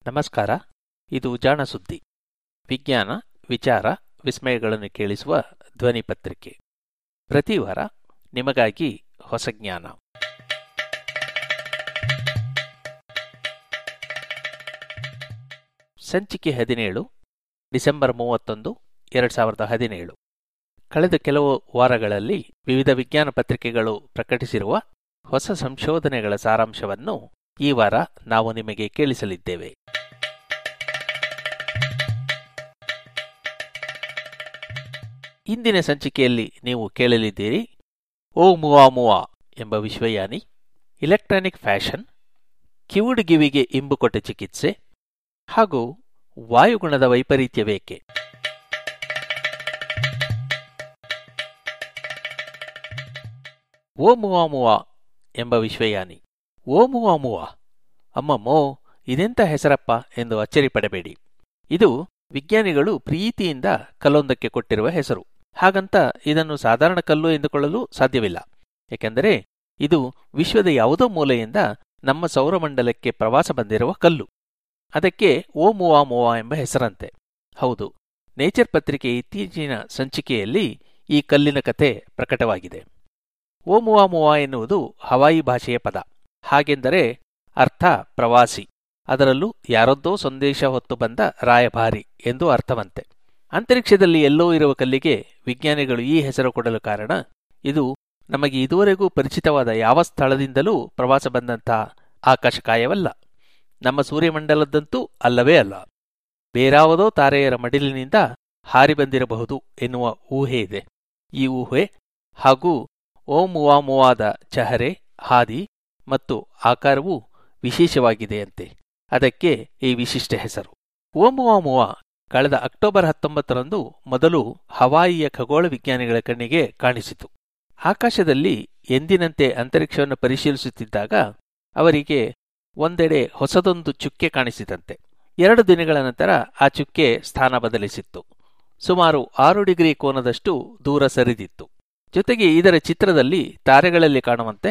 ನಮಸ್ಕಾರ ಇದು ಜಾಣ ಸುದ್ದಿ ವಿಜ್ಞಾನ ವಿಚಾರ ವಿಸ್ಮಯಗಳನ್ನು ಕೇಳಿಸುವ ಧ್ವನಿ ಪತ್ರಿಕೆ ಪ್ರತಿ ವಾರ ನಿಮಗಾಗಿ ಹೊಸ ಜ್ಞಾನ ಸಂಚಿಕೆ ಹದಿನೇಳು ಡಿಸೆಂಬರ್ ಮೂವತ್ತೊಂದು ಎರಡು ಸಾವಿರದ ಹದಿನೇಳು ಕಳೆದ ಕೆಲವು ವಾರಗಳಲ್ಲಿ ವಿವಿಧ ವಿಜ್ಞಾನ ಪತ್ರಿಕೆಗಳು ಪ್ರಕಟಿಸಿರುವ ಹೊಸ ಸಂಶೋಧನೆಗಳ ಸಾರಾಂಶವನ್ನು ಈ ವಾರ ನಾವು ನಿಮಗೆ ಕೇಳಿಸಲಿದ್ದೇವೆ ಇಂದಿನ ಸಂಚಿಕೆಯಲ್ಲಿ ನೀವು ಕೇಳಲಿದ್ದೀರಿ ಓ ಮುವಾ ಮುವಾ ಎಂಬ ವಿಶ್ವಯಾನಿ ಇಲೆಕ್ಟ್ರಾನಿಕ್ ಫ್ಯಾಷನ್ ಕಿವುಡುಗಿವಿಗೆ ಇಂಬು ಕೊಟ್ಟ ಚಿಕಿತ್ಸೆ ಹಾಗೂ ವಾಯುಗುಣದ ವೈಪರೀತ್ಯವೇಕೆ ಓ ಮುವಾ ಮುವಾ ಎಂಬ ವಿಶ್ವಯಾನಿ ಓ ಮುವಾ ಮುವಾ ಅಮ್ಮಮ್ಮೋ ಇದೆಂತ ಹೆಸರಪ್ಪ ಎಂದು ಅಚ್ಚರಿ ಪಡಬೇಡಿ ಇದು ವಿಜ್ಞಾನಿಗಳು ಪ್ರೀತಿಯಿಂದ ಕಲ್ಲೊಂದಕ್ಕೆ ಕೊಟ್ಟಿರುವ ಹೆಸರು ಹಾಗಂತ ಇದನ್ನು ಸಾಧಾರಣ ಕಲ್ಲು ಎಂದುಕೊಳ್ಳಲು ಸಾಧ್ಯವಿಲ್ಲ ಏಕೆಂದರೆ ಇದು ವಿಶ್ವದ ಯಾವುದೋ ಮೂಲೆಯಿಂದ ನಮ್ಮ ಸೌರಮಂಡಲಕ್ಕೆ ಪ್ರವಾಸ ಬಂದಿರುವ ಕಲ್ಲು ಅದಕ್ಕೆ ಓ ಮುವಾ ಮುವಾ ಎಂಬ ಹೆಸರಂತೆ ಹೌದು ನೇಚರ್ ಪತ್ರಿಕೆ ಇತ್ತೀಚಿನ ಸಂಚಿಕೆಯಲ್ಲಿ ಈ ಕಲ್ಲಿನ ಕತೆ ಪ್ರಕಟವಾಗಿದೆ ಓ ಮುವಾ ಮುವಾ ಎನ್ನುವುದು ಹವಾಯಿ ಭಾಷೆಯ ಪದ ಹಾಗೆಂದರೆ ಅರ್ಥ ಪ್ರವಾಸಿ ಅದರಲ್ಲೂ ಯಾರದ್ದೋ ಸಂದೇಶ ಹೊತ್ತು ಬಂದ ರಾಯಭಾರಿ ಎಂದು ಅರ್ಥವಂತೆ ಅಂತರಿಕ್ಷದಲ್ಲಿ ಎಲ್ಲೋ ಇರುವ ಕಲ್ಲಿಗೆ ವಿಜ್ಞಾನಿಗಳು ಈ ಹೆಸರು ಕೊಡಲು ಕಾರಣ ಇದು ನಮಗೆ ಇದುವರೆಗೂ ಪರಿಚಿತವಾದ ಯಾವ ಸ್ಥಳದಿಂದಲೂ ಪ್ರವಾಸ ಬಂದಂತಹ ಆಕಾಶಕಾಯವಲ್ಲ ನಮ್ಮ ಸೂರ್ಯಮಂಡಲದಂತೂ ಅಲ್ಲವೇ ಅಲ್ಲ ಬೇರಾವುದೋ ತಾರೆಯರ ಮಡಿಲಿನಿಂದ ಹಾರಿ ಬಂದಿರಬಹುದು ಎನ್ನುವ ಊಹೆ ಇದೆ ಈ ಊಹೆ ಹಾಗೂ ಓ ಮುವಾ ಮುವಾದ ಚಹರೆ ಹಾದಿ ಮತ್ತು ಆಕಾರವು ವಿಶೇಷವಾಗಿದೆಯಂತೆ ಅದಕ್ಕೆ ಈ ವಿಶಿಷ್ಟ ಹೆಸರು ಓಮುವಾಮುವಾ ಕಳೆದ ಅಕ್ಟೋಬರ್ ಹತ್ತೊಂಬತ್ತರಂದು ಮೊದಲು ಹವಾಯಿಯ ಖಗೋಳ ವಿಜ್ಞಾನಿಗಳ ಕಣ್ಣಿಗೆ ಕಾಣಿಸಿತು ಆಕಾಶದಲ್ಲಿ ಎಂದಿನಂತೆ ಅಂತರಿಕ್ಷವನ್ನು ಪರಿಶೀಲಿಸುತ್ತಿದ್ದಾಗ ಅವರಿಗೆ ಒಂದೆಡೆ ಹೊಸದೊಂದು ಚುಕ್ಕೆ ಕಾಣಿಸಿತಂತೆ ಎರಡು ದಿನಗಳ ನಂತರ ಆ ಚುಕ್ಕೆ ಸ್ಥಾನ ಬದಲಿಸಿತ್ತು ಸುಮಾರು ಆರು ಡಿಗ್ರಿ ಕೋನದಷ್ಟು ದೂರ ಸರಿದಿತ್ತು ಜೊತೆಗೆ ಇದರ ಚಿತ್ರದಲ್ಲಿ ತಾರೆಗಳಲ್ಲಿ ಕಾಣುವಂತೆ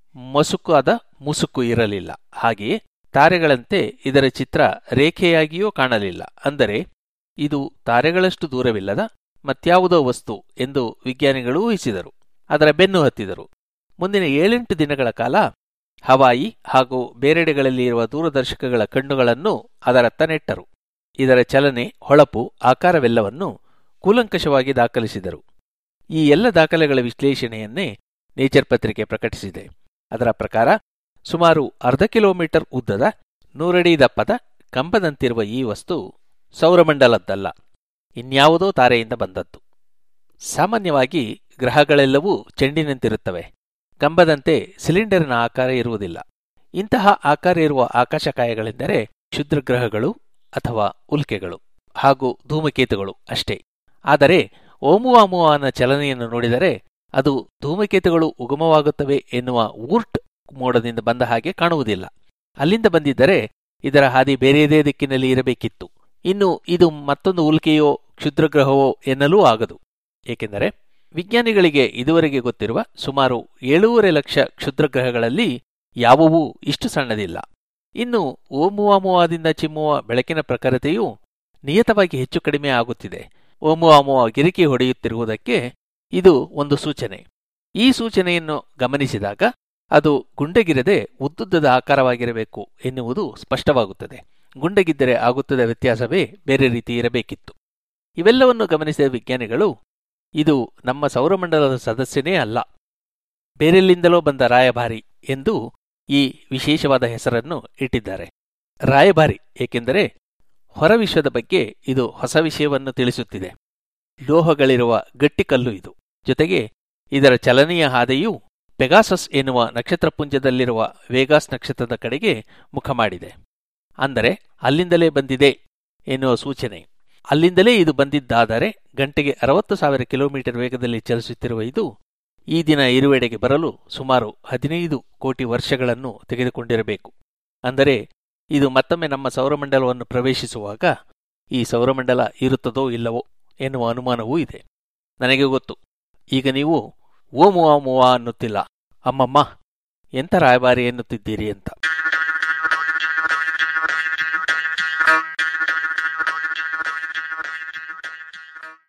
ಮಸುಕಾದ ಮುಸುಕು ಇರಲಿಲ್ಲ ಹಾಗೆಯೇ ತಾರೆಗಳಂತೆ ಇದರ ಚಿತ್ರ ರೇಖೆಯಾಗಿಯೂ ಕಾಣಲಿಲ್ಲ ಅಂದರೆ ಇದು ತಾರೆಗಳಷ್ಟು ದೂರವಿಲ್ಲದ ಮತ್ಯಾವುದೋ ವಸ್ತು ಎಂದು ವಿಜ್ಞಾನಿಗಳು ಊಹಿಸಿದರು ಅದರ ಬೆನ್ನು ಹತ್ತಿದರು ಮುಂದಿನ ಏಳೆಂಟು ದಿನಗಳ ಕಾಲ ಹವಾಯಿ ಹಾಗೂ ಬೇರೆಡೆಗಳಲ್ಲಿ ಇರುವ ದೂರದರ್ಶಕಗಳ ಕಣ್ಣುಗಳನ್ನು ಅದರತ್ತ ನೆಟ್ಟರು ಇದರ ಚಲನೆ ಹೊಳಪು ಆಕಾರವೆಲ್ಲವನ್ನು ಕೂಲಂಕಷವಾಗಿ ದಾಖಲಿಸಿದರು ಈ ಎಲ್ಲ ದಾಖಲೆಗಳ ವಿಶ್ಲೇಷಣೆಯನ್ನೇ ನೇಚರ್ ಪತ್ರಿಕೆ ಪ್ರಕಟಿಸಿದೆ ಅದರ ಪ್ರಕಾರ ಸುಮಾರು ಅರ್ಧ ಕಿಲೋಮೀಟರ್ ಉದ್ದದ ನೂರಡಿ ದಪ್ಪದ ಕಂಬದಂತಿರುವ ಈ ವಸ್ತು ಸೌರಮಂಡಲದ್ದಲ್ಲ ಇನ್ಯಾವುದೋ ತಾರೆಯಿಂದ ಬಂದದ್ದು ಸಾಮಾನ್ಯವಾಗಿ ಗ್ರಹಗಳೆಲ್ಲವೂ ಚೆಂಡಿನಂತಿರುತ್ತವೆ ಕಂಬದಂತೆ ಸಿಲಿಂಡರ್ನ ಆಕಾರ ಇರುವುದಿಲ್ಲ ಇಂತಹ ಆಕಾರ ಇರುವ ಆಕಾಶಕಾಯಗಳೆಂದರೆ ಕ್ಷುದ್ರಗ್ರಹಗಳು ಅಥವಾ ಉಲ್ಕೆಗಳು ಹಾಗೂ ಧೂಮಕೇತುಗಳು ಅಷ್ಟೇ ಆದರೆ ಓಮುವಾಮುವಾನ ಚಲನೆಯನ್ನು ನೋಡಿದರೆ ಅದು ಧೂಮಕೇತುಗಳು ಉಗಮವಾಗುತ್ತವೆ ಎನ್ನುವ ಊರ್ಟ್ ಮೋಡದಿಂದ ಬಂದ ಹಾಗೆ ಕಾಣುವುದಿಲ್ಲ ಅಲ್ಲಿಂದ ಬಂದಿದ್ದರೆ ಇದರ ಹಾದಿ ಬೇರೆಯದೇ ದಿಕ್ಕಿನಲ್ಲಿ ಇರಬೇಕಿತ್ತು ಇನ್ನು ಇದು ಮತ್ತೊಂದು ಉಲ್ಕೆಯೋ ಕ್ಷುದ್ರಗ್ರಹವೋ ಎನ್ನಲೂ ಆಗದು ಏಕೆಂದರೆ ವಿಜ್ಞಾನಿಗಳಿಗೆ ಇದುವರೆಗೆ ಗೊತ್ತಿರುವ ಸುಮಾರು ಏಳೂವರೆ ಲಕ್ಷ ಕ್ಷುದ್ರಗ್ರಹಗಳಲ್ಲಿ ಯಾವುವೂ ಇಷ್ಟು ಸಣ್ಣದಿಲ್ಲ ಇನ್ನು ಓಮುವಾಮುವಾದಿಂದ ಚಿಮ್ಮುವ ಬೆಳಕಿನ ಪ್ರಖರತೆಯು ನಿಯತವಾಗಿ ಹೆಚ್ಚು ಕಡಿಮೆ ಆಗುತ್ತಿದೆ ಓಮುವಾಮುವ ಗಿರಿಕಿ ಹೊಡೆಯುತ್ತಿರುವುದಕ್ಕೆ ಇದು ಒಂದು ಸೂಚನೆ ಈ ಸೂಚನೆಯನ್ನು ಗಮನಿಸಿದಾಗ ಅದು ಗುಂಡಗಿರದೆ ಉದ್ದುದ್ದದ ಆಕಾರವಾಗಿರಬೇಕು ಎನ್ನುವುದು ಸ್ಪಷ್ಟವಾಗುತ್ತದೆ ಗುಂಡಗಿದ್ದರೆ ಆಗುತ್ತದೆ ವ್ಯತ್ಯಾಸವೇ ಬೇರೆ ರೀತಿ ಇರಬೇಕಿತ್ತು ಇವೆಲ್ಲವನ್ನು ಗಮನಿಸಿದ ವಿಜ್ಞಾನಿಗಳು ಇದು ನಮ್ಮ ಸೌರಮಂಡಲದ ಸದಸ್ಯನೇ ಅಲ್ಲ ಬೇರೆಲ್ಲಿಂದಲೋ ಬಂದ ರಾಯಭಾರಿ ಎಂದು ಈ ವಿಶೇಷವಾದ ಹೆಸರನ್ನು ಇಟ್ಟಿದ್ದಾರೆ ರಾಯಭಾರಿ ಏಕೆಂದರೆ ಹೊರವಿಶ್ವದ ಬಗ್ಗೆ ಇದು ಹೊಸ ವಿಷಯವನ್ನು ತಿಳಿಸುತ್ತಿದೆ ಲೋಹಗಳಿರುವ ಗಟ್ಟಿಕಲ್ಲು ಇದು ಜೊತೆಗೆ ಇದರ ಚಲನೆಯ ಹಾದೆಯು ಪೆಗಾಸಸ್ ಎನ್ನುವ ನಕ್ಷತ್ರಪುಂಜದಲ್ಲಿರುವ ವೇಗಾಸ್ ನಕ್ಷತ್ರದ ಕಡೆಗೆ ಮುಖ ಮಾಡಿದೆ ಅಂದರೆ ಅಲ್ಲಿಂದಲೇ ಬಂದಿದೆ ಎನ್ನುವ ಸೂಚನೆ ಅಲ್ಲಿಂದಲೇ ಇದು ಬಂದಿದ್ದಾದರೆ ಗಂಟೆಗೆ ಅರವತ್ತು ಸಾವಿರ ಕಿಲೋಮೀಟರ್ ವೇಗದಲ್ಲಿ ಚಲಿಸುತ್ತಿರುವ ಇದು ಈ ದಿನ ಇರುವೆಡೆಗೆ ಬರಲು ಸುಮಾರು ಹದಿನೈದು ಕೋಟಿ ವರ್ಷಗಳನ್ನು ತೆಗೆದುಕೊಂಡಿರಬೇಕು ಅಂದರೆ ಇದು ಮತ್ತೊಮ್ಮೆ ನಮ್ಮ ಸೌರಮಂಡಲವನ್ನು ಪ್ರವೇಶಿಸುವಾಗ ಈ ಸೌರಮಂಡಲ ಇರುತ್ತದೋ ಇಲ್ಲವೋ ಎನ್ನುವ ಅನುಮಾನವೂ ಇದೆ ನನಗೆ ಗೊತ್ತು ಈಗ ನೀವು ಓ ಮುವಾ ಮುವಾ ಅನ್ನುತ್ತಿಲ್ಲ ಅಮ್ಮಮ್ಮ ಎಂಥ ರಾಯಭಾರಿ ಎನ್ನುತ್ತಿದ್ದೀರಿ ಅಂತ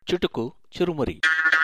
ಚುಟುಕು ಚುರುಮುರಿ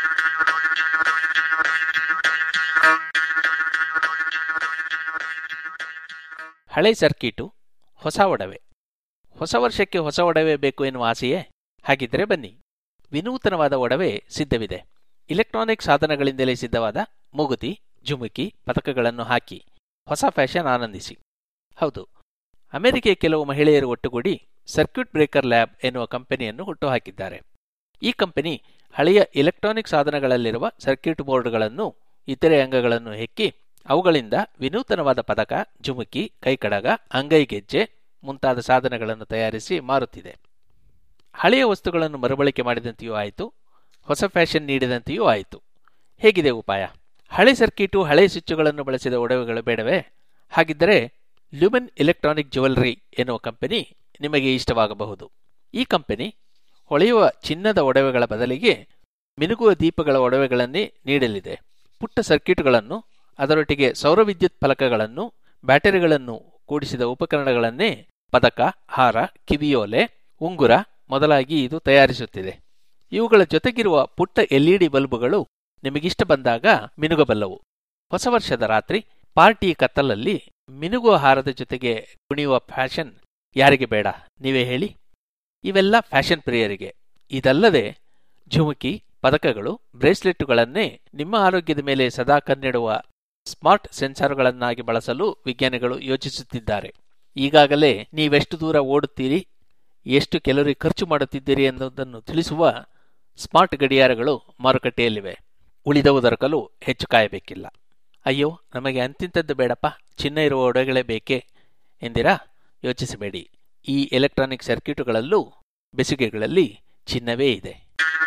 ಹಳೆ ಸರ್ಕೀಟು ಹೊಸ ಒಡವೆ ಹೊಸ ವರ್ಷಕ್ಕೆ ಹೊಸ ಒಡವೆ ಬೇಕು ಎನ್ನುವ ಆಸೆಯೇ ಹಾಗಿದ್ದರೆ ಬನ್ನಿ ವಿನೂತನವಾದ ಒಡವೆ ಸಿದ್ಧವಿದೆ ಇಲೆಕ್ಟ್ರಾನಿಕ್ ಸಾಧನಗಳಿಂದಲೇ ಸಿದ್ಧವಾದ ಮೂಗುತಿ ಜುಮುಕಿ ಪದಕಗಳನ್ನು ಹಾಕಿ ಹೊಸ ಫ್ಯಾಷನ್ ಆನಂದಿಸಿ ಹೌದು ಅಮೆರಿಕೆಯ ಕೆಲವು ಮಹಿಳೆಯರು ಒಟ್ಟುಗೂಡಿ ಸರ್ಕ್ಯೂಟ್ ಬ್ರೇಕರ್ ಲ್ಯಾಬ್ ಎನ್ನುವ ಕಂಪನಿಯನ್ನು ಹುಟ್ಟುಹಾಕಿದ್ದಾರೆ ಈ ಕಂಪನಿ ಹಳೆಯ ಇಲೆಕ್ಟ್ರಾನಿಕ್ ಸಾಧನಗಳಲ್ಲಿರುವ ಸರ್ಕ್ಯೂಟ್ ಬೋರ್ಡ್ಗಳನ್ನು ಇತರೆ ಅಂಗಗಳನ್ನು ಹೆಕ್ಕಿ ಅವುಗಳಿಂದ ವಿನೂತನವಾದ ಪದಕ ಜುಮುಕಿ ಕೈಕಡಗ ಅಂಗೈಗೆಜ್ಜೆ ಮುಂತಾದ ಸಾಧನಗಳನ್ನು ತಯಾರಿಸಿ ಮಾರುತ್ತಿದೆ ಹಳೆಯ ವಸ್ತುಗಳನ್ನು ಮರುಬಳಕೆ ಮಾಡಿದಂತೆಯೂ ಆಯಿತು ಹೊಸ ಫ್ಯಾಷನ್ ನೀಡಿದಂತೆಯೂ ಆಯಿತು ಹೇಗಿದೆ ಉಪಾಯ ಹಳೆ ಸರ್ಕೀಟು ಹಳೆ ಸ್ವಿಚ್ಚುಗಳನ್ನು ಬಳಸಿದ ಒಡವೆಗಳು ಬೇಡವೇ ಹಾಗಿದ್ದರೆ ಲ್ಯೂಮನ್ ಎಲೆಕ್ಟ್ರಾನಿಕ್ ಜ್ಯುವೆಲರಿ ಎನ್ನುವ ಕಂಪನಿ ನಿಮಗೆ ಇಷ್ಟವಾಗಬಹುದು ಈ ಕಂಪನಿ ಹೊಳೆಯುವ ಚಿನ್ನದ ಒಡವೆಗಳ ಬದಲಿಗೆ ಮಿನುಗುವ ದೀಪಗಳ ಒಡವೆಗಳನ್ನೇ ನೀಡಲಿದೆ ಪುಟ್ಟ ಸರ್ಕ್ಯೂಟ್ಗಳನ್ನು ಅದರೊಟ್ಟಿಗೆ ಸೌರವಿದ್ಯುತ್ ಫಲಕಗಳನ್ನು ಬ್ಯಾಟರಿಗಳನ್ನು ಕೂಡಿಸಿದ ಉಪಕರಣಗಳನ್ನೇ ಪದಕ ಹಾರ ಕಿವಿಯೋಲೆ ಉಂಗುರ ಮೊದಲಾಗಿ ಇದು ತಯಾರಿಸುತ್ತಿದೆ ಇವುಗಳ ಜೊತೆಗಿರುವ ಪುಟ್ಟ ಎಲ್ಇಡಿ ಬಲ್ಬುಗಳು ನಿಮಗಿಷ್ಟ ಬಂದಾಗ ಮಿನುಗಬಲ್ಲವು ಹೊಸ ವರ್ಷದ ರಾತ್ರಿ ಪಾರ್ಟಿ ಕತ್ತಲಲ್ಲಿ ಮಿನುಗುವ ಹಾರದ ಜೊತೆಗೆ ಕುಣಿಯುವ ಫ್ಯಾಷನ್ ಯಾರಿಗೆ ಬೇಡ ನೀವೇ ಹೇಳಿ ಇವೆಲ್ಲ ಫ್ಯಾಷನ್ ಪ್ರಿಯರಿಗೆ ಇದಲ್ಲದೆ ಝುಮುಕಿ ಪದಕಗಳು ಬ್ರೇಸ್ಲೆಟ್ಟುಗಳನ್ನೇ ನಿಮ್ಮ ಆರೋಗ್ಯದ ಮೇಲೆ ಸದಾ ಕಣ್ಣಿಡುವ ಸ್ಮಾರ್ಟ್ ಸೆನ್ಸಾರ್ಗಳನ್ನಾಗಿ ಬಳಸಲು ವಿಜ್ಞಾನಿಗಳು ಯೋಚಿಸುತ್ತಿದ್ದಾರೆ ಈಗಾಗಲೇ ನೀವೆಷ್ಟು ದೂರ ಓಡುತ್ತೀರಿ ಎಷ್ಟು ಕೆಲವರಿಗೆ ಖರ್ಚು ಮಾಡುತ್ತಿದ್ದೀರಿ ಎನ್ನುವುದನ್ನು ತಿಳಿಸುವ ಸ್ಮಾರ್ಟ್ ಗಡಿಯಾರಗಳು ಮಾರುಕಟ್ಟೆಯಲ್ಲಿವೆ ಉಳಿದವು ದೊರಕಲು ಹೆಚ್ಚು ಕಾಯಬೇಕಿಲ್ಲ ಅಯ್ಯೋ ನಮಗೆ ಅಂತಿಂತದ್ದು ಬೇಡಪ್ಪ ಚಿನ್ನ ಇರುವ ಒಡವೆಗಳೇ ಬೇಕೇ ಎಂದಿರಾ ಯೋಚಿಸಬೇಡಿ ಈ ಎಲೆಕ್ಟ್ರಾನಿಕ್ ಸರ್ಕ್ಯೂಟುಗಳಲ್ಲೂ ಬೆಸುಗೆಗಳಲ್ಲಿ ಚಿನ್ನವೇ ಇದೆ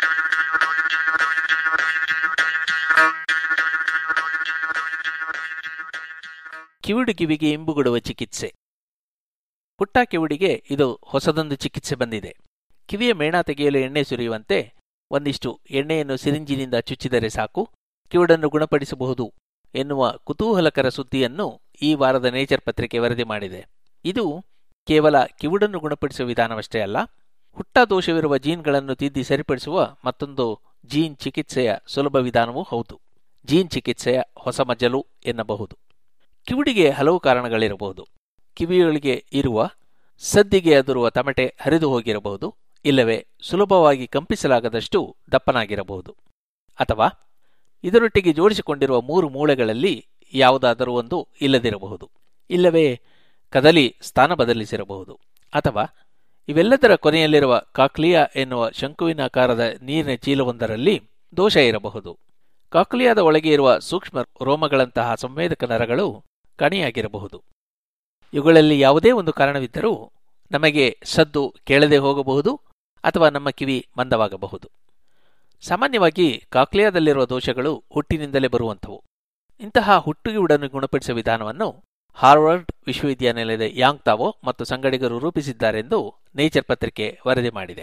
ಕಿವಿಡು ಕಿವಿಗೆ ಇಂಬುಗುಡುವ ಚಿಕಿತ್ಸೆ ಪುಟ್ಟ ಕಿವಿಡಿಗೆ ಇದು ಹೊಸದೊಂದು ಚಿಕಿತ್ಸೆ ಬಂದಿದೆ ಕಿವಿಯ ಮೇಣ ತೆಗೆಯಲು ಎಣ್ಣೆ ಸುರಿಯುವಂತೆ ಒಂದಿಷ್ಟು ಎಣ್ಣೆಯನ್ನು ಸಿರಿಂಜಿನಿಂದ ಚುಚ್ಚಿದರೆ ಸಾಕು ಕಿವಿಡನ್ನು ಗುಣಪಡಿಸಬಹುದು ಎನ್ನುವ ಕುತೂಹಲಕರ ಸುದ್ದಿಯನ್ನು ಈ ವಾರದ ನೇಚರ್ ಪತ್ರಿಕೆ ವರದಿ ಮಾಡಿದೆ ಇದು ಕೇವಲ ಕಿವುಡನ್ನು ಗುಣಪಡಿಸುವ ವಿಧಾನವಷ್ಟೇ ಅಲ್ಲ ಹುಟ್ಟ ದೋಷವಿರುವ ಜೀನ್ಗಳನ್ನು ತಿದ್ದಿ ಸರಿಪಡಿಸುವ ಮತ್ತೊಂದು ಜೀನ್ ಚಿಕಿತ್ಸೆಯ ಸುಲಭ ವಿಧಾನವೂ ಹೌದು ಜೀನ್ ಚಿಕಿತ್ಸೆಯ ಹೊಸ ಮಜಲು ಎನ್ನಬಹುದು ಕಿವಿಡಿಗೆ ಹಲವು ಕಾರಣಗಳಿರಬಹುದು ಕಿವಿಯೊಳಗೆ ಇರುವ ಸದ್ದಿಗೆ ಅದುರುವ ತಮಟೆ ಹರಿದು ಹೋಗಿರಬಹುದು ಇಲ್ಲವೇ ಸುಲಭವಾಗಿ ಕಂಪಿಸಲಾಗದಷ್ಟು ದಪ್ಪನಾಗಿರಬಹುದು ಅಥವಾ ಇದರೊಟ್ಟಿಗೆ ಜೋಡಿಸಿಕೊಂಡಿರುವ ಮೂರು ಮೂಳೆಗಳಲ್ಲಿ ಯಾವುದಾದರೂ ಒಂದು ಇಲ್ಲದಿರಬಹುದು ಇಲ್ಲವೇ ಕದಲಿ ಸ್ಥಾನ ಬದಲಿಸಿರಬಹುದು ಅಥವಾ ಇವೆಲ್ಲದರ ಕೊನೆಯಲ್ಲಿರುವ ಕಾಕ್ಲಿಯಾ ಎನ್ನುವ ಶಂಕುವಿನಾಕಾರದ ನೀರಿನ ಚೀಲವೊಂದರಲ್ಲಿ ದೋಷ ಇರಬಹುದು ಕಾಕ್ಲಿಯಾದ ಒಳಗೆ ಇರುವ ಸೂಕ್ಷ್ಮ ರೋಮಗಳಂತಹ ಸಂವೇದಕ ನರಗಳು ಕಾಣೆಯಾಗಿರಬಹುದು ಇವುಗಳಲ್ಲಿ ಯಾವುದೇ ಒಂದು ಕಾರಣವಿದ್ದರೂ ನಮಗೆ ಸದ್ದು ಕೇಳದೆ ಹೋಗಬಹುದು ಅಥವಾ ನಮ್ಮ ಕಿವಿ ಮಂದವಾಗಬಹುದು ಸಾಮಾನ್ಯವಾಗಿ ಕಾಕ್ಲಿಯಾದಲ್ಲಿರುವ ದೋಷಗಳು ಹುಟ್ಟಿನಿಂದಲೇ ಬರುವಂಥವು ಇಂತಹ ಹುಟ್ಟುಗಿವುಡನ್ನು ಗುಣಪಡಿಸುವ ವಿಧಾನವನ್ನು ಹಾರ್ವರ್ಡ್ ವಿಶ್ವವಿದ್ಯಾನಿಲಯದ ಯಾಂಗ್ ತಾವೋ ಮತ್ತು ಸಂಗಡಿಗರು ರೂಪಿಸಿದ್ದಾರೆಂದು ನೇಚರ್ ಪತ್ರಿಕೆ ವರದಿ ಮಾಡಿದೆ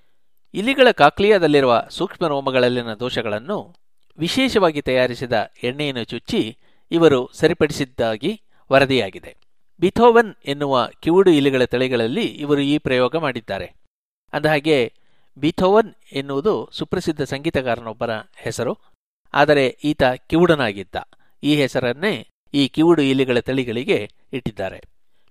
ಇಲಿಗಳ ಕಾಕ್ಲಿಯಾದಲ್ಲಿರುವ ಸೂಕ್ಷ್ಮ ರೋಮಗಳಲ್ಲಿನ ದೋಷಗಳನ್ನು ವಿಶೇಷವಾಗಿ ತಯಾರಿಸಿದ ಎಣ್ಣೆಯನ್ನು ಚುಚ್ಚಿ ಇವರು ಸರಿಪಡಿಸಿದ್ದಾಗಿ ವರದಿಯಾಗಿದೆ ಬಿಥೋವನ್ ಎನ್ನುವ ಕಿವುಡು ಇಲಿಗಳ ತಳಿಗಳಲ್ಲಿ ಇವರು ಈ ಪ್ರಯೋಗ ಮಾಡಿದ್ದಾರೆ ಅಂದಹಾಗೆ ಬಿಥೋವನ್ ಎನ್ನುವುದು ಸುಪ್ರಸಿದ್ಧ ಸಂಗೀತಗಾರನೊಬ್ಬರ ಹೆಸರು ಆದರೆ ಈತ ಕಿವುಡನಾಗಿದ್ದ ಈ ಹೆಸರನ್ನೇ ಈ ಕಿವುಡು ಇಲಿಗಳ ತಳಿಗಳಿಗೆ ಇಟ್ಟಿದ್ದಾರೆ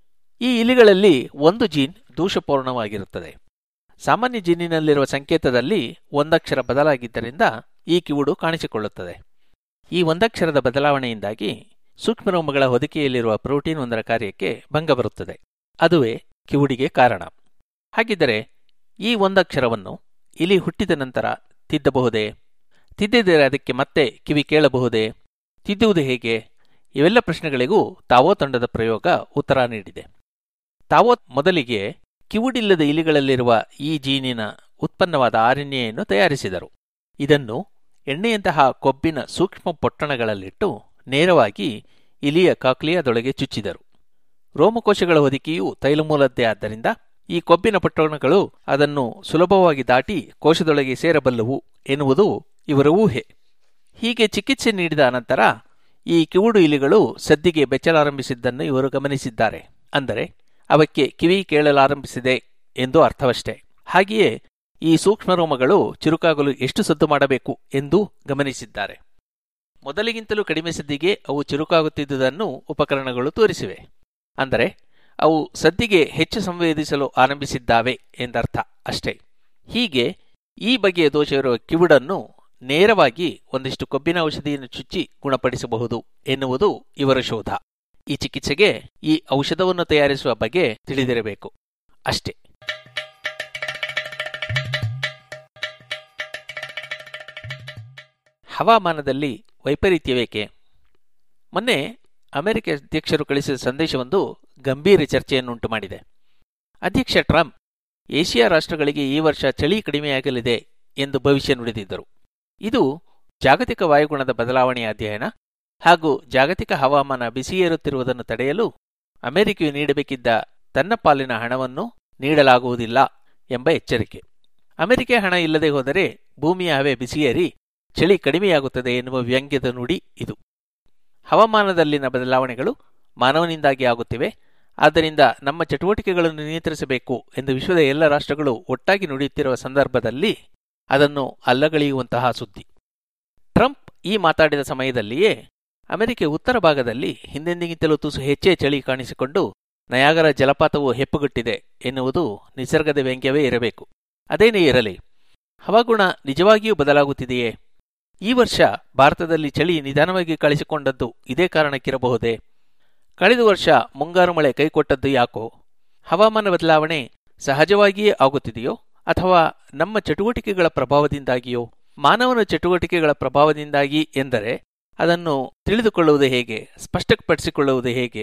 ಈ ಇಲಿಗಳಲ್ಲಿ ಒಂದು ಜೀನ್ ದೋಷಪೂರ್ಣವಾಗಿರುತ್ತದೆ ಸಾಮಾನ್ಯ ಜೀನಿನಲ್ಲಿರುವ ಸಂಕೇತದಲ್ಲಿ ಒಂದಕ್ಷರ ಬದಲಾಗಿದ್ದರಿಂದ ಈ ಕಿವುಡು ಕಾಣಿಸಿಕೊಳ್ಳುತ್ತದೆ ಈ ಒಂದಕ್ಷರದ ಬದಲಾವಣೆಯಿಂದಾಗಿ ಸೂಕ್ಷ್ಮರೋಮಗಳ ಹೊದಿಕೆಯಲ್ಲಿರುವ ಪ್ರೋಟೀನ್ ಒಂದರ ಕಾರ್ಯಕ್ಕೆ ಭಂಗ ಬರುತ್ತದೆ ಅದುವೇ ಕಿವುಡಿಗೆ ಕಾರಣ ಹಾಗಿದ್ದರೆ ಈ ಒಂದಕ್ಷರವನ್ನು ಇಲಿ ಹುಟ್ಟಿದ ನಂತರ ತಿದ್ದಬಹುದೇ ತಿದ್ದಿದರೆ ಅದಕ್ಕೆ ಮತ್ತೆ ಕಿವಿ ಕೇಳಬಹುದೇ ತಿದ್ದುವುದು ಹೇಗೆ ಇವೆಲ್ಲ ಪ್ರಶ್ನೆಗಳಿಗೂ ತಾವೋ ತಂಡದ ಪ್ರಯೋಗ ಉತ್ತರ ನೀಡಿದೆ ತಾವೋ ಮೊದಲಿಗೆ ಕಿವುಡಿಲ್ಲದ ಇಲಿಗಳಲ್ಲಿರುವ ಈ ಜೀನಿನ ಉತ್ಪನ್ನವಾದ ಆರಣ್ಯೆಯನ್ನು ತಯಾರಿಸಿದರು ಇದನ್ನು ಎಣ್ಣೆಯಂತಹ ಕೊಬ್ಬಿನ ಸೂಕ್ಷ್ಮ ಪೊಟ್ಟಣಗಳಲ್ಲಿಟ್ಟು ನೇರವಾಗಿ ಇಲಿಯ ಕಾಕ್ಲಿಯಾದೊಳಗೆ ಚುಚ್ಚಿದರು ರೋಮಕೋಶಗಳ ಹೊದಿಕೆಯು ತೈಲಮೂಲದ್ದೇ ಆದ್ದರಿಂದ ಈ ಕೊಬ್ಬಿನ ಪೊಟ್ಟಣಗಳು ಅದನ್ನು ಸುಲಭವಾಗಿ ದಾಟಿ ಕೋಶದೊಳಗೆ ಸೇರಬಲ್ಲವು ಎನ್ನುವುದು ಇವರ ಊಹೆ ಹೀಗೆ ಚಿಕಿತ್ಸೆ ನೀಡಿದ ಅನಂತರ ಈ ಕಿವುಡು ಇಲಿಗಳು ಸದ್ದಿಗೆ ಬೆಚ್ಚಲಾರಂಭಿಸಿದ್ದನ್ನು ಇವರು ಗಮನಿಸಿದ್ದಾರೆ ಅಂದರೆ ಅವಕ್ಕೆ ಕಿವಿ ಕೇಳಲಾರಂಭಿಸಿದೆ ಎಂದು ಅರ್ಥವಷ್ಟೇ ಹಾಗೆಯೇ ಈ ಸೂಕ್ಷ್ಮರೋಮಗಳು ಚುರುಕಾಗಲು ಎಷ್ಟು ಸದ್ದು ಮಾಡಬೇಕು ಎಂದು ಗಮನಿಸಿದ್ದಾರೆ ಮೊದಲಿಗಿಂತಲೂ ಕಡಿಮೆ ಸದ್ದಿಗೆ ಅವು ಚುರುಕಾಗುತ್ತಿದ್ದುದನ್ನು ಉಪಕರಣಗಳು ತೋರಿಸಿವೆ ಅಂದರೆ ಅವು ಸದ್ದಿಗೆ ಹೆಚ್ಚು ಸಂವೇದಿಸಲು ಆರಂಭಿಸಿದ್ದಾವೆ ಎಂದರ್ಥ ಅಷ್ಟೇ ಹೀಗೆ ಈ ಬಗೆಯ ದೋಷವಿರುವ ಕಿವುಡನ್ನು ನೇರವಾಗಿ ಒಂದಿಷ್ಟು ಕೊಬ್ಬಿನ ಔಷಧಿಯನ್ನು ಚುಚ್ಚಿ ಗುಣಪಡಿಸಬಹುದು ಎನ್ನುವುದು ಇವರ ಶೋಧ ಈ ಚಿಕಿತ್ಸೆಗೆ ಈ ಔಷಧವನ್ನು ತಯಾರಿಸುವ ಬಗೆ ತಿಳಿದಿರಬೇಕು ಅಷ್ಟೇ ಹವಾಮಾನದಲ್ಲಿ ವೈಪರೀತ್ಯವೇಕೆ ಮೊನ್ನೆ ಅಮೆರಿಕ ಅಧ್ಯಕ್ಷರು ಕಳಿಸಿದ ಸಂದೇಶವೊಂದು ಗಂಭೀರ ಚರ್ಚೆಯನ್ನುಂಟು ಮಾಡಿದೆ ಅಧ್ಯಕ್ಷ ಟ್ರಂಪ್ ಏಷ್ಯಾ ರಾಷ್ಟ್ರಗಳಿಗೆ ಈ ವರ್ಷ ಚಳಿ ಕಡಿಮೆಯಾಗಲಿದೆ ಎಂದು ಭವಿಷ್ಯ ನುಡಿದಿದ್ದರು ಇದು ಜಾಗತಿಕ ವಾಯುಗುಣದ ಬದಲಾವಣೆಯ ಅಧ್ಯಯನ ಹಾಗೂ ಜಾಗತಿಕ ಹವಾಮಾನ ಬಿಸಿಯೇರುತ್ತಿರುವುದನ್ನು ತಡೆಯಲು ಅಮೆರಿಕೆಯು ನೀಡಬೇಕಿದ್ದ ತನ್ನ ಪಾಲಿನ ಹಣವನ್ನು ನೀಡಲಾಗುವುದಿಲ್ಲ ಎಂಬ ಎಚ್ಚರಿಕೆ ಅಮೆರಿಕೆ ಹಣ ಇಲ್ಲದೆ ಹೋದರೆ ಭೂಮಿಯ ಹವೆ ಬಿಸಿಯೇರಿ ಚಳಿ ಕಡಿಮೆಯಾಗುತ್ತದೆ ಎನ್ನುವ ವ್ಯಂಗ್ಯದ ನುಡಿ ಇದು ಹವಾಮಾನದಲ್ಲಿನ ಬದಲಾವಣೆಗಳು ಮಾನವನಿಂದಾಗಿ ಆಗುತ್ತಿವೆ ಆದ್ದರಿಂದ ನಮ್ಮ ಚಟುವಟಿಕೆಗಳನ್ನು ನಿಯಂತ್ರಿಸಬೇಕು ಎಂದು ವಿಶ್ವದ ಎಲ್ಲ ರಾಷ್ಟ್ರಗಳು ಒಟ್ಟಾಗಿ ನುಡಿಯುತ್ತಿರುವ ಸಂದರ್ಭದಲ್ಲಿ ಅದನ್ನು ಅಲ್ಲಗಳೆಯುವಂತಹ ಸುದ್ದಿ ಟ್ರಂಪ್ ಈ ಮಾತಾಡಿದ ಸಮಯದಲ್ಲಿಯೇ ಅಮೆರಿಕೆ ಉತ್ತರ ಭಾಗದಲ್ಲಿ ಹಿಂದೆಂದಿಗಿಂತಲೂ ತುಸು ಹೆಚ್ಚೇ ಚಳಿ ಕಾಣಿಸಿಕೊಂಡು ನಯಾಗರ ಜಲಪಾತವು ಹೆಪ್ಪುಗಟ್ಟಿದೆ ಎನ್ನುವುದು ನಿಸರ್ಗದ ವ್ಯಂಗ್ಯವೇ ಇರಬೇಕು ಅದೇನೇ ಇರಲಿ ಹವಾಗುಣ ನಿಜವಾಗಿಯೂ ಬದಲಾಗುತ್ತಿದೆಯೇ ಈ ವರ್ಷ ಭಾರತದಲ್ಲಿ ಚಳಿ ನಿಧಾನವಾಗಿ ಕಳಿಸಿಕೊಂಡದ್ದು ಇದೇ ಕಾರಣಕ್ಕಿರಬಹುದೇ ಕಳೆದ ವರ್ಷ ಮುಂಗಾರು ಮಳೆ ಕೈಕೊಟ್ಟದ್ದು ಯಾಕೋ ಹವಾಮಾನ ಬದಲಾವಣೆ ಸಹಜವಾಗಿಯೇ ಆಗುತ್ತಿದೆಯೋ ಅಥವಾ ನಮ್ಮ ಚಟುವಟಿಕೆಗಳ ಪ್ರಭಾವದಿಂದಾಗಿಯೋ ಮಾನವನ ಚಟುವಟಿಕೆಗಳ ಪ್ರಭಾವದಿಂದಾಗಿ ಎಂದರೆ ಅದನ್ನು ತಿಳಿದುಕೊಳ್ಳುವುದು ಹೇಗೆ ಸ್ಪಷ್ಟಪಡಿಸಿಕೊಳ್ಳುವುದು ಹೇಗೆ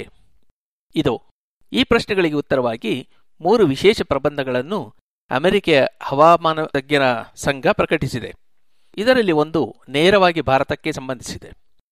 ಇದು ಈ ಪ್ರಶ್ನೆಗಳಿಗೆ ಉತ್ತರವಾಗಿ ಮೂರು ವಿಶೇಷ ಪ್ರಬಂಧಗಳನ್ನು ಅಮೆರಿಕೆಯ ಹವಾಮಾನ ತಜ್ಞರ ಸಂಘ ಪ್ರಕಟಿಸಿದೆ ಇದರಲ್ಲಿ ಒಂದು ನೇರವಾಗಿ ಭಾರತಕ್ಕೆ ಸಂಬಂಧಿಸಿದೆ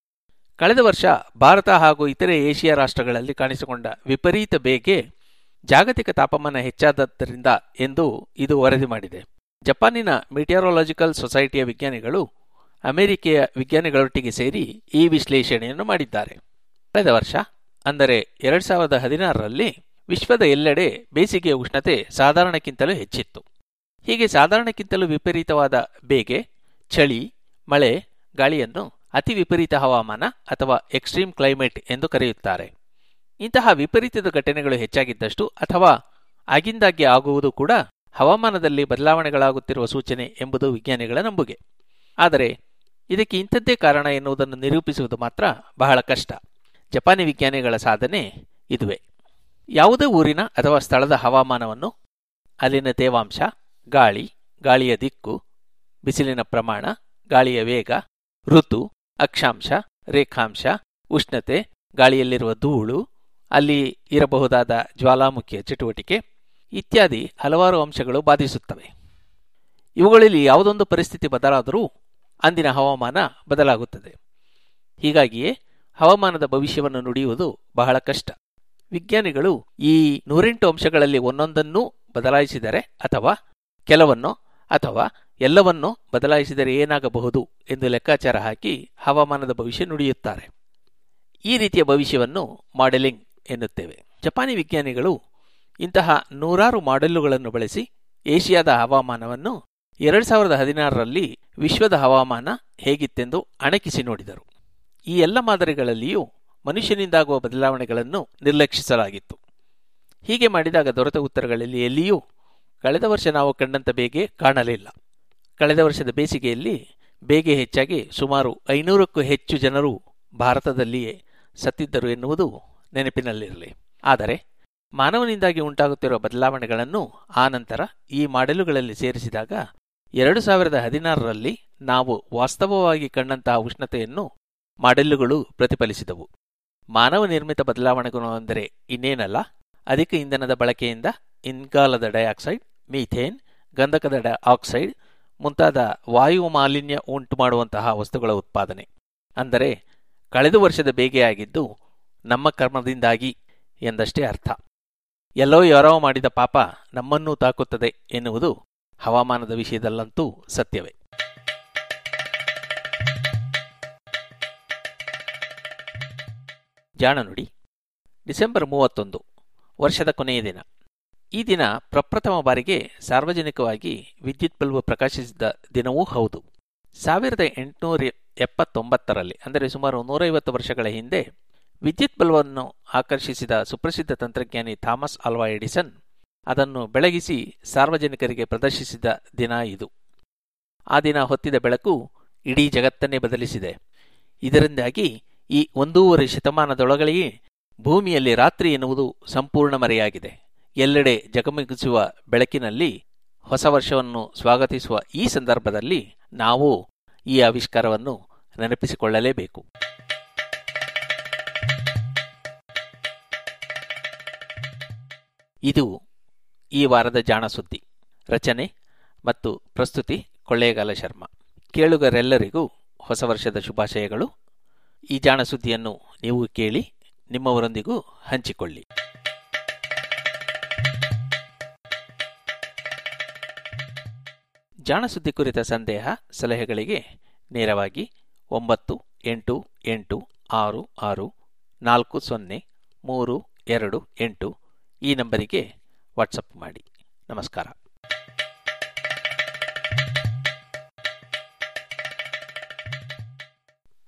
ಕಳೆದ ವರ್ಷ ಭಾರತ ಹಾಗೂ ಇತರೆ ಏಷ್ಯಾ ರಾಷ್ಟ್ರಗಳಲ್ಲಿ ಕಾಣಿಸಿಕೊಂಡ ವಿಪರೀತ ಬೇಗೆ ಜಾಗತಿಕ ತಾಪಮಾನ ಹೆಚ್ಚಾದದ್ದರಿಂದ ಎಂದು ಇದು ವರದಿ ಮಾಡಿದೆ ಜಪಾನಿನ ಮಿಟಿಯರಾಲಜಿಕಲ್ ಸೊಸೈಟಿಯ ವಿಜ್ಞಾನಿಗಳು ಅಮೆರಿಕೆಯ ವಿಜ್ಞಾನಿಗಳೊಟ್ಟಿಗೆ ಸೇರಿ ಈ ವಿಶ್ಲೇಷಣೆಯನ್ನು ಮಾಡಿದ್ದಾರೆ ಕಳೆದ ವರ್ಷ ಅಂದರೆ ಎರಡ್ ಸಾವಿರದ ಹದಿನಾರರಲ್ಲಿ ವಿಶ್ವದ ಎಲ್ಲೆಡೆ ಬೇಸಿಗೆಯ ಉಷ್ಣತೆ ಸಾಧಾರಣಕ್ಕಿಂತಲೂ ಹೆಚ್ಚಿತ್ತು ಹೀಗೆ ಸಾಧಾರಣಕ್ಕಿಂತಲೂ ವಿಪರೀತವಾದ ಬೇಗೆ ಚಳಿ ಮಳೆ ಗಾಳಿಯನ್ನು ಅತಿ ವಿಪರೀತ ಹವಾಮಾನ ಅಥವಾ ಎಕ್ಸ್ಟ್ರೀಮ್ ಕ್ಲೈಮೇಟ್ ಎಂದು ಕರೆಯುತ್ತಾರೆ ಇಂತಹ ವಿಪರೀತದ ಘಟನೆಗಳು ಹೆಚ್ಚಾಗಿದ್ದಷ್ಟು ಅಥವಾ ಆಗಿಂದಾಗ್ಗೆ ಆಗುವುದು ಕೂಡ ಹವಾಮಾನದಲ್ಲಿ ಬದಲಾವಣೆಗಳಾಗುತ್ತಿರುವ ಸೂಚನೆ ಎಂಬುದು ವಿಜ್ಞಾನಿಗಳ ನಂಬುಗೆ ಆದರೆ ಇದಕ್ಕೆ ಇಂಥದ್ದೇ ಕಾರಣ ಎನ್ನುವುದನ್ನು ನಿರೂಪಿಸುವುದು ಮಾತ್ರ ಬಹಳ ಕಷ್ಟ ಜಪಾನಿ ವಿಜ್ಞಾನಿಗಳ ಸಾಧನೆ ಇದುವೇ ಯಾವುದೇ ಊರಿನ ಅಥವಾ ಸ್ಥಳದ ಹವಾಮಾನವನ್ನು ಅಲ್ಲಿನ ತೇವಾಂಶ ಗಾಳಿ ಗಾಳಿಯ ದಿಕ್ಕು ಬಿಸಿಲಿನ ಪ್ರಮಾಣ ಗಾಳಿಯ ವೇಗ ಋತು ಅಕ್ಷಾಂಶ ರೇಖಾಂಶ ಉಷ್ಣತೆ ಗಾಳಿಯಲ್ಲಿರುವ ಧೂಳು ಅಲ್ಲಿ ಇರಬಹುದಾದ ಜ್ವಾಲಾಮುಖಿಯ ಚಟುವಟಿಕೆ ಇತ್ಯಾದಿ ಹಲವಾರು ಅಂಶಗಳು ಬಾಧಿಸುತ್ತವೆ ಇವುಗಳಲ್ಲಿ ಯಾವುದೊಂದು ಪರಿಸ್ಥಿತಿ ಬದಲಾದರೂ ಅಂದಿನ ಹವಾಮಾನ ಬದಲಾಗುತ್ತದೆ ಹೀಗಾಗಿಯೇ ಹವಾಮಾನದ ಭವಿಷ್ಯವನ್ನು ನುಡಿಯುವುದು ಬಹಳ ಕಷ್ಟ ವಿಜ್ಞಾನಿಗಳು ಈ ನೂರೆಂಟು ಅಂಶಗಳಲ್ಲಿ ಒಂದೊಂದನ್ನೂ ಬದಲಾಯಿಸಿದರೆ ಅಥವಾ ಕೆಲವನ್ನೋ ಅಥವಾ ಎಲ್ಲವನ್ನೂ ಬದಲಾಯಿಸಿದರೆ ಏನಾಗಬಹುದು ಎಂದು ಲೆಕ್ಕಾಚಾರ ಹಾಕಿ ಹವಾಮಾನದ ಭವಿಷ್ಯ ನುಡಿಯುತ್ತಾರೆ ಈ ರೀತಿಯ ಭವಿಷ್ಯವನ್ನು ಮಾಡೆಲಿಂಗ್ ಎನ್ನುತ್ತೇವೆ ಜಪಾನಿ ವಿಜ್ಞಾನಿಗಳು ಇಂತಹ ನೂರಾರು ಮಾಡೆಲ್ಲುಗಳನ್ನು ಬಳಸಿ ಏಷ್ಯಾದ ಹವಾಮಾನವನ್ನು ಎರಡ್ ಸಾವಿರದ ಹದಿನಾರರಲ್ಲಿ ವಿಶ್ವದ ಹವಾಮಾನ ಹೇಗಿತ್ತೆಂದು ಅಣಕಿಸಿ ನೋಡಿದರು ಈ ಎಲ್ಲ ಮಾದರಿಗಳಲ್ಲಿಯೂ ಮನುಷ್ಯನಿಂದಾಗುವ ಬದಲಾವಣೆಗಳನ್ನು ನಿರ್ಲಕ್ಷಿಸಲಾಗಿತ್ತು ಹೀಗೆ ಮಾಡಿದಾಗ ದೊರೆತ ಉತ್ತರಗಳಲ್ಲಿ ಎಲ್ಲಿಯೂ ಕಳೆದ ವರ್ಷ ನಾವು ಕಂಡಂತ ಬೇಗೆ ಕಾಣಲಿಲ್ಲ ಕಳೆದ ವರ್ಷದ ಬೇಸಿಗೆಯಲ್ಲಿ ಬೇಗೆ ಹೆಚ್ಚಾಗಿ ಸುಮಾರು ಐನೂರಕ್ಕೂ ಹೆಚ್ಚು ಜನರು ಭಾರತದಲ್ಲಿಯೇ ಸತ್ತಿದ್ದರು ಎನ್ನುವುದು ನೆನಪಿನಲ್ಲಿರಲಿ ಆದರೆ ಮಾನವನಿಂದಾಗಿ ಉಂಟಾಗುತ್ತಿರುವ ಬದಲಾವಣೆಗಳನ್ನು ಆ ನಂತರ ಈ ಮಾಡೆಲುಗಳಲ್ಲಿ ಸೇರಿಸಿದಾಗ ಎರಡು ಸಾವಿರದ ಹದಿನಾರರಲ್ಲಿ ನಾವು ವಾಸ್ತವವಾಗಿ ಕಂಡಂತಹ ಉಷ್ಣತೆಯನ್ನು ಮಾಡೆಲ್ಲುಗಳು ಪ್ರತಿಫಲಿಸಿದವು ಮಾನವ ನಿರ್ಮಿತ ಬದಲಾವಣೆಗಳು ಅಂದರೆ ಇನ್ನೇನಲ್ಲ ಅಧಿಕ ಇಂಧನದ ಬಳಕೆಯಿಂದ ಇಂಗಾಲದ ಡೈಆಕ್ಸೈಡ್ ಮೀಥೇನ್ ಗಂಧಕದ ಡೈಆಕ್ಸೈಡ್ ಮುಂತಾದ ವಾಯು ಮಾಲಿನ್ಯ ಉಂಟು ಮಾಡುವಂತಹ ವಸ್ತುಗಳ ಉತ್ಪಾದನೆ ಅಂದರೆ ಕಳೆದ ವರ್ಷದ ಬೇಗೆಯಾಗಿದ್ದು ನಮ್ಮ ಕರ್ಮದಿಂದಾಗಿ ಎಂದಷ್ಟೇ ಅರ್ಥ ಎಲ್ಲೋ ಯಾರೋ ಮಾಡಿದ ಪಾಪ ನಮ್ಮನ್ನೂ ತಾಕುತ್ತದೆ ಎನ್ನುವುದು ಹವಾಮಾನದ ವಿಷಯದಲ್ಲಂತೂ ಸತ್ಯವೇ ಜಾಣ ನುಡಿ ಡಿಸೆಂಬರ್ ಮೂವತ್ತೊಂದು ವರ್ಷದ ಕೊನೆಯ ದಿನ ಈ ದಿನ ಪ್ರಪ್ರಥಮ ಬಾರಿಗೆ ಸಾರ್ವಜನಿಕವಾಗಿ ವಿದ್ಯುತ್ ಬಲ್ಬ್ ಪ್ರಕಾಶಿಸಿದ ದಿನವೂ ಹೌದು ಸಾವಿರದ ಎಂಟುನೂರ ಎಪ್ಪತ್ತೊಂಬತ್ತರಲ್ಲಿ ಅಂದರೆ ಸುಮಾರು ನೂರೈವತ್ತು ವರ್ಷಗಳ ಹಿಂದೆ ವಿದ್ಯುತ್ ಬಲ್ಬನ್ನು ಆಕರ್ಷಿಸಿದ ಸುಪ್ರಸಿದ್ಧ ತಂತ್ರಜ್ಞಾನಿ ಥಾಮಸ್ ಆಲ್ವಾ ಎಡಿಸನ್ ಅದನ್ನು ಬೆಳಗಿಸಿ ಸಾರ್ವಜನಿಕರಿಗೆ ಪ್ರದರ್ಶಿಸಿದ ದಿನ ಇದು ಆ ದಿನ ಹೊತ್ತಿದ ಬೆಳಕು ಇಡೀ ಜಗತ್ತನ್ನೇ ಬದಲಿಸಿದೆ ಇದರಿಂದಾಗಿ ಈ ಒಂದೂವರೆ ಶತಮಾನದೊಳಗಳೆಯೇ ಭೂಮಿಯಲ್ಲಿ ರಾತ್ರಿ ಎನ್ನುವುದು ಸಂಪೂರ್ಣ ಮರೆಯಾಗಿದೆ ಎಲ್ಲೆಡೆ ಜಗಮಗಿಸುವ ಬೆಳಕಿನಲ್ಲಿ ಹೊಸ ವರ್ಷವನ್ನು ಸ್ವಾಗತಿಸುವ ಈ ಸಂದರ್ಭದಲ್ಲಿ ನಾವು ಈ ಆವಿಷ್ಕಾರವನ್ನು ನೆನಪಿಸಿಕೊಳ್ಳಲೇಬೇಕು ಇದು ಈ ವಾರದ ಜಾಣ ಸುದ್ದಿ ರಚನೆ ಮತ್ತು ಪ್ರಸ್ತುತಿ ಕೊಳ್ಳೇಗಾಲ ಶರ್ಮಾ ಕೇಳುಗರೆಲ್ಲರಿಗೂ ಹೊಸ ವರ್ಷದ ಶುಭಾಶಯಗಳು ಈ ಜಾಣ ಸುದ್ದಿಯನ್ನು ನೀವು ಕೇಳಿ ನಿಮ್ಮವರೊಂದಿಗೂ ಹಂಚಿಕೊಳ್ಳಿ ಜಾಣ ಸುದ್ದಿ ಕುರಿತ ಸಂದೇಹ ಸಲಹೆಗಳಿಗೆ ನೇರವಾಗಿ ಒಂಬತ್ತು ಎಂಟು ಎಂಟು ಆರು ಆರು ನಾಲ್ಕು ಸೊನ್ನೆ ಮೂರು ಎರಡು ಎಂಟು ಈ ನಂಬರಿಗೆ ವಾಟ್ಸಪ್ ಮಾಡಿ ನಮಸ್ಕಾರ